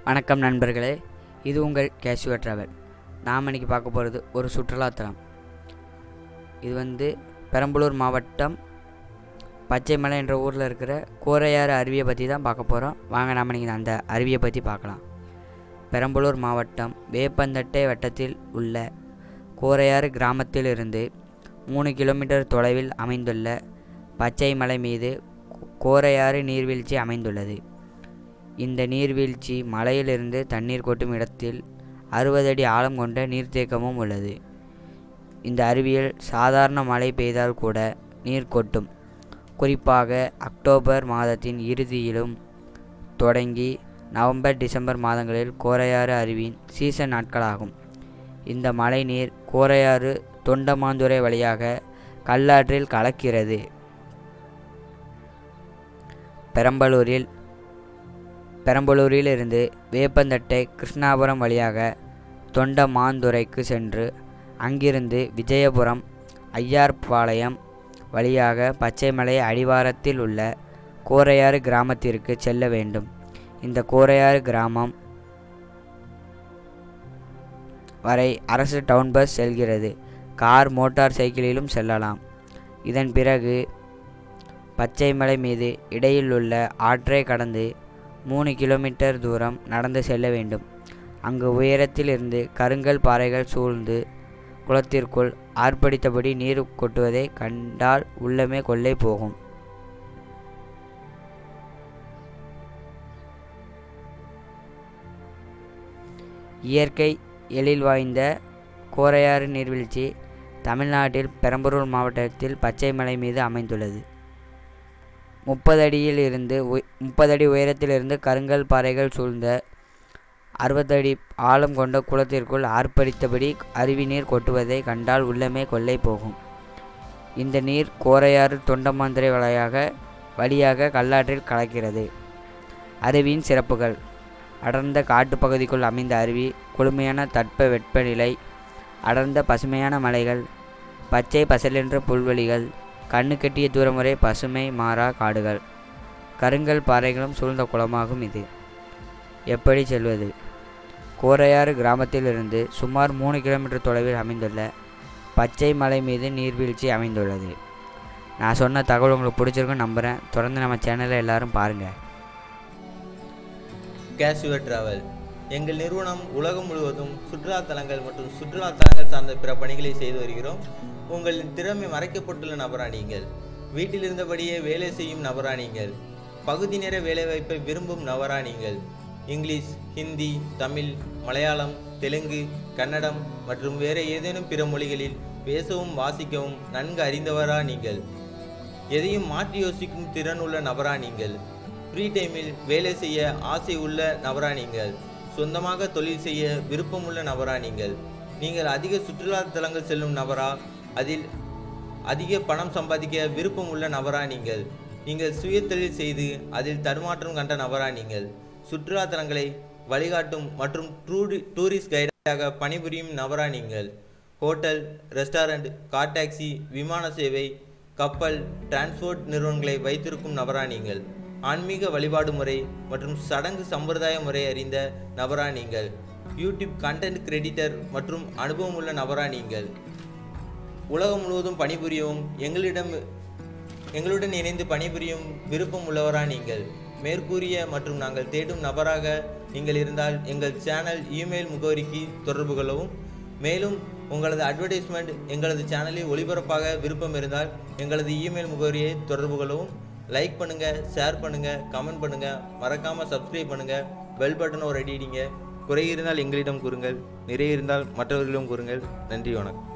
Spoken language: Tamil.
வணக்கம் நண்பர்களே இது உங்கள் கேஷுவல் ட்ராவல் நாம் இன்னைக்கு பார்க்க போகிறது ஒரு சுற்றுலாத்தலம் இது வந்து பெரம்பலூர் மாவட்டம் பச்சைமலை என்ற ஊரில் இருக்கிற கோரையாறு அருவியை பற்றி தான் பார்க்க போகிறோம் வாங்க நாம் இன்னைக்கு அந்த அருவியை பற்றி பார்க்கலாம் பெரம்பலூர் மாவட்டம் வேப்பந்தட்டை வட்டத்தில் உள்ள கோரையாறு கிராமத்திலிருந்து மூணு கிலோமீட்டர் தொலைவில் அமைந்துள்ள பச்சைமலை மீது கோ- கோரையாறு நீர்வீழ்ச்சி அமைந்துள்ளது இந்த நீர்வீழ்ச்சி மலையிலிருந்து தண்ணீர் கொட்டும் இடத்தில் அறுபது அடி ஆழம் கொண்ட நீர்த்தேக்கமும் உள்ளது இந்த அருவியில் சாதாரண மழை பெய்தால் கூட நீர் கொட்டும் குறிப்பாக அக்டோபர் மாதத்தின் இறுதியிலும் தொடங்கி நவம்பர் டிசம்பர் மாதங்களில் கோரையாறு அருவியின் சீசன் நாட்களாகும் இந்த மழை நீர் கோரையாறு தொண்டமாந்துறை வழியாக கல்லாற்றில் கலக்கிறது பெரம்பலூரில் பெரம்பலூரிலிருந்து வேப்பந்தட்டை கிருஷ்ணாபுரம் வழியாக தொண்டமாந்துறைக்கு சென்று அங்கிருந்து விஜயபுரம் ஐயார்பாளையம் வழியாக பச்சைமலை அடிவாரத்தில் உள்ள கோரையாறு கிராமத்திற்கு செல்ல வேண்டும் இந்த கோரையாறு கிராமம் வரை அரசு டவுன் பஸ் செல்கிறது கார் மோட்டார் சைக்கிளிலும் செல்லலாம் இதன் பிறகு பச்சைமலை மீது இடையில் உள்ள ஆற்றை கடந்து மூணு கிலோமீட்டர் தூரம் நடந்து செல்ல வேண்டும் அங்கு உயரத்தில் இருந்து கருங்கல் பாறைகள் சூழ்ந்து குளத்திற்குள் ஆர்ப்பரித்தபடி நீர் கொட்டுவதை கண்டால் உள்ளமே கொள்ளை போகும் இயற்கை எழில் வாய்ந்த கோரையாறு நீர்வீழ்ச்சி தமிழ்நாட்டில் பெரம்பலூர் மாவட்டத்தில் பச்சைமலை மீது அமைந்துள்ளது முப்பது அடியில் இருந்து உய்- முப்பது அடி உயரத்திலிருந்து கருங்கல் பாறைகள் சூழ்ந்த அறுபத்தடி ஆழம் கொண்ட குளத்திற்குள் ஆர்ப்பரித்தபடி அருவி நீர் கொட்டுவதை கண்டால் உள்ளமே கொள்ளை போகும் இந்த நீர் கோரையாறு தொண்டமாந்திரை வழியாக வழியாக கல்லாற்றில் கலக்கிறது அருவியின் சிறப்புகள் அடர்ந்த காட்டுப் பகுதிக்குள் அமைந்த அருவி குளுமையான தட்ப வெப்பநிலை அடர்ந்த பசுமையான மலைகள் பச்சை பசலென்ற புல்வெளிகள் கண்ணு கெட்டிய தூரம் வரை பசுமை மாறா காடுகள் கருங்கல் பாறைகளும் சூழ்ந்த குளமாகும் இது எப்படி செல்வது கோரையாறு கிராமத்திலிருந்து சுமார் மூணு கிலோமீட்டர் தொலைவில் அமைந்துள்ள பச்சை மலை மீது நீர்வீழ்ச்சி அமைந்துள்ளது நான் சொன்ன தகவல் உங்களுக்கு பிடிச்சிருக்குன்னு நம்புகிறேன் தொடர்ந்து நம்ம சேனலை எல்லாரும் பாருங்கள் கேஷுவல் டிராவல் எங்கள் நிறுவனம் உலகம் முழுவதும் சுற்றுலா தலங்கள் மற்றும் சுற்றுலா தலங்கள் சார்ந்த பிற பணிகளை செய்து வருகிறோம் உங்களின் திறமை மறைக்கப்பட்டுள்ள நபரா நீங்கள் வீட்டில் இருந்தபடியே வேலை செய்யும் நபரா நீங்கள் பகுதி நேர வேலைவாய்ப்பை விரும்பும் நபரா நீங்கள் இங்கிலீஷ் ஹிந்தி தமிழ் மலையாளம் தெலுங்கு கன்னடம் மற்றும் வேறு ஏதேனும் பிற மொழிகளில் பேசவும் வாசிக்கவும் நன்கு அறிந்தவரா நீங்கள் எதையும் மாற்றி யோசிக்கும் திறன் உள்ள நபரா நீங்கள் ஃப்ரீ டைமில் வேலை செய்ய ஆசை உள்ள நபரா நீங்கள் சொந்தமாக தொழில் செய்ய விருப்பமுள்ள நபரா நீங்கள் நீங்கள் அதிக சுற்றுலா தலங்கள் செல்லும் நபரா அதில் அதிக பணம் சம்பாதிக்க விருப்பம் உள்ள நபரா நீங்கள் நீங்கள் சுய தொழில் செய்து அதில் தடுமாற்றம் கண்ட நபரா நீங்கள் சுற்றுலா தலங்களை வழிகாட்டும் மற்றும் டூரி டூரிஸ்ட் கைடாக பணிபுரியும் நபரா நீங்கள் ஹோட்டல் ரெஸ்டாரண்ட் கார் டாக்ஸி விமான சேவை கப்பல் டிரான்ஸ்போர்ட் நிறுவனங்களை வைத்திருக்கும் நபரா நீங்கள் ஆன்மீக வழிபாடு முறை மற்றும் சடங்கு சம்பிரதாய முறை அறிந்த நபரா நீங்கள் யூடியூப் கண்டென்ட் கிரெடிட்டர் மற்றும் அனுபவம் உள்ள நபரா நீங்கள் உலகம் முழுவதும் பணிபுரியவும் எங்களிடம் எங்களுடன் இணைந்து பணிபுரியும் விருப்பம் உள்ளவரா நீங்கள் மேற்கூறிய மற்றும் நாங்கள் தேடும் நபராக நீங்கள் இருந்தால் எங்கள் சேனல் இமெயில் முகவரிக்கு தொடர்பு கொள்ளவும் மேலும் உங்களது அட்வர்டைஸ்மெண்ட் எங்களது சேனலில் ஒளிபரப்பாக விருப்பம் இருந்தால் எங்களது இமெயில் முகவரியை தொடர்பு கொள்ளவும் லைக் பண்ணுங்க ஷேர் பண்ணுங்க கமெண்ட் பண்ணுங்க மறக்காம சப்ஸ்கிரைப் பண்ணுங்க பெல் பட்டனை ஒரு அடி அடிங்க குறை இருந்தால் எங்களிடம் கூறுங்கள் நிறைய இருந்தால் மற்றவர்களிடம் கூறுங்கள் நன்றி வணக்கம்